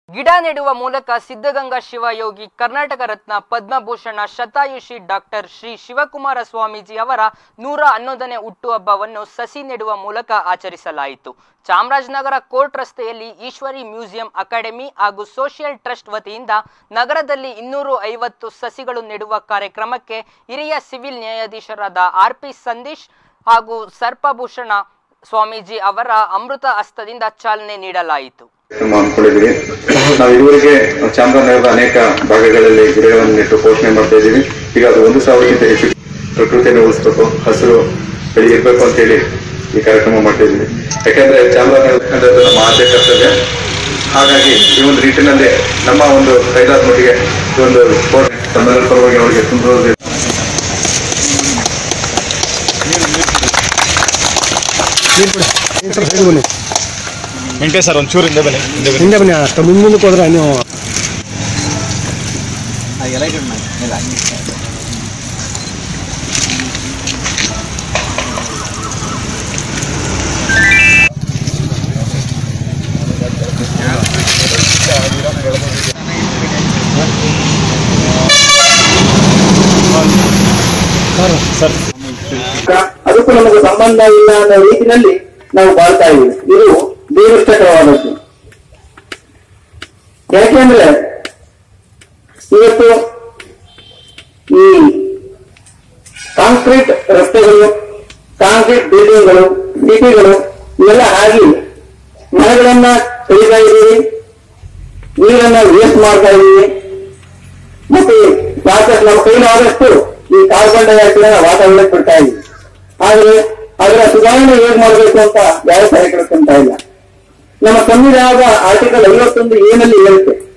ಗಿಡ ನೆಡುವ ಮೂಲಕ ಸಿದ್ಧಗಂಗಾ ಶಿವಯೋಗಿ ಕರ್ನಾಟಕ ರತ್ನ ಪದ್ಮಭೂಷಣ ಶತಾಯುಷಿ ಡಾಕ್ಟರ್ ಶ್ರೀ ಶಿವಕುಮಾರ ಸ್ವಾಮೀಜಿ ಅವರ ನೂರ ಹನ್ನೊಂದನೇ ಹುಟ್ಟುಹಬ್ಬವನ್ನು ಸಸಿ ನೆಡುವ ಮೂಲಕ ಆಚರಿಸಲಾಯಿತು ಚಾಮರಾಜನಗರ ಕೋರ್ಟ್ ರಸ್ತೆಯಲ್ಲಿ ಈಶ್ವರಿ ಮ್ಯೂಸಿಯಂ ಅಕಾಡೆಮಿ ಹಾಗೂ ಸೋಷಿಯಲ್ ಟ್ರಸ್ಟ್ ವತಿಯಿಂದ ನಗರದಲ್ಲಿ ಇನ್ನೂರು ಐವತ್ತು ಸಸಿಗಳು ನೆಡುವ ಕಾರ್ಯಕ್ರಮಕ್ಕೆ ಹಿರಿಯ ಸಿವಿಲ್ ನ್ಯಾಯಾಧೀಶರಾದ ಆರ್ ಪಿ ಸಂದೀಶ್ ಹಾಗೂ ಸರ್ಪಭೂಷಣ ಸ್ವಾಮೀಜಿ ಅವರ ಅಮೃತ ಹಸ್ತದಿಂದ ಚಾಲನೆ ನೀಡಲಾಯಿತು ಕಾರ್ಯಕ್ರಮ ಹಮ್ಮಿಕೊಂಡಿದ್ದೀವಿ ನಾವು ಇದುವರೆಗೆ ಚಾಮರಾಜನಗರದ ಅನೇಕ ಭಾಗಗಳಲ್ಲಿ ಗಿಡಗಳನ್ನು ನೆಟ್ಟು ಪೋಷಣೆ ಮಾಡ್ತಾ ಇದ್ದೀವಿ ಈಗ ಅದು ಒಂದು ಸಾವಿರಕ್ಕಿಂತ ಹೆಚ್ಚು ಪ್ರಕೃತಿಯನ್ನು ಉಳಿಸ್ಬೇಕು ಹಸಿರು ಬೆಳಿ ಇರ್ಬೇಕು ಅಂತ ಹೇಳಿ ಈ ಕಾರ್ಯಕ್ರಮ ಮಾಡ್ತಾ ಇದ್ದೀವಿ ಯಾಕಂದ್ರೆ ಚಾಮರಾಜನಗರ ನಮ್ಮ ಆದ್ಯ ಕರ್ತವ್ಯ ಹಾಗಾಗಿ ಈ ಒಂದು ನಿಟ್ಟಿನಲ್ಲಿ ನಮ್ಮ ಒಂದು ಕೈಲಾದ ಮಟ್ಟಿಗೆ ಈ ಒಂದು ಸ್ಪೋರ್ಟ್ ತಮ್ಮೆಲ್ಲರ ಪರವಾಗಿ ಅವರಿಗೆ ತುಂಬ ಸ್ವಲ್ಪ ಸೈಡ್ ಬನ್ನಿ ವೆಂಕಟೇಶ್ ಸರ್ ಒಂಚೂರು ಹಿಂದೆ ಬನ್ನಿ ಹಿಂದೆ ಬನ್ನಿ ಹಿಂದೆ ಬನ್ನಿ ಅಷ್ಟು ಮುಂದೆ ಮುಂದಕ್ಕೆ ಹೋದ್ರೆ ನೀವು ಸರ್ ಅದಕ್ಕೂ ನಮಗೆ ಸಂಬಂಧ ಇಲ್ಲ ಅನ್ನೋ ರೀತಿಯಲ್ಲಿ ನಾವು ಬಾಳ್ತಾ ಇದ್ದೀವಿ ಇದು ದುರದೃಷ್ಟಕರವಾದದ್ದು ಯಾಕೆಂದ್ರೆ ಇವತ್ತು ಈ ಕಾಂಕ್ರೀಟ್ ರಸ್ತೆಗಳು ಕಾಂಕ್ರೀಟ್ ಬಿಲ್ಡಿಂಗ್ಗಳು ಸಿಟಿಗಳು ಇವೆಲ್ಲ ಆಗಿ ಮರಗಳನ್ನ ತೆಗಿತಾ ಇದ್ದೀವಿ ನೀರನ್ನ ವೇಸ್ಟ್ ಮಾಡ್ತಾ ಇದ್ದೀವಿ ಮತ್ತೆ ಸಾಕಷ್ಟು ನಮ್ಮ ಕೈಲಾದಷ್ಟು ಈ ಕಾರ್ಬನ್ ಡೈಆಕ್ಸೈಡ್ ವಾತಾವರಣಕ್ಕೆ ಬಿಡ್ತಾ ಇದ್ದೀವಿ ಆದ್ರೆ ಅದರ ಸುಧಾರಣೆ ಹೇಗ್ ಮಾಡಬೇಕು ಅಂತ ಯಾವ ಕಾರ್ಯಕ್ರಮ ಇಲ್ಲ ನಮ್ಮ ಸಂವಿಧಾನದ ಆರ್ಟಿಕಲ್ ಐವತ್ತೊಂದು ಏನಲ್ಲಿ ಹೇಳುತ್ತೆ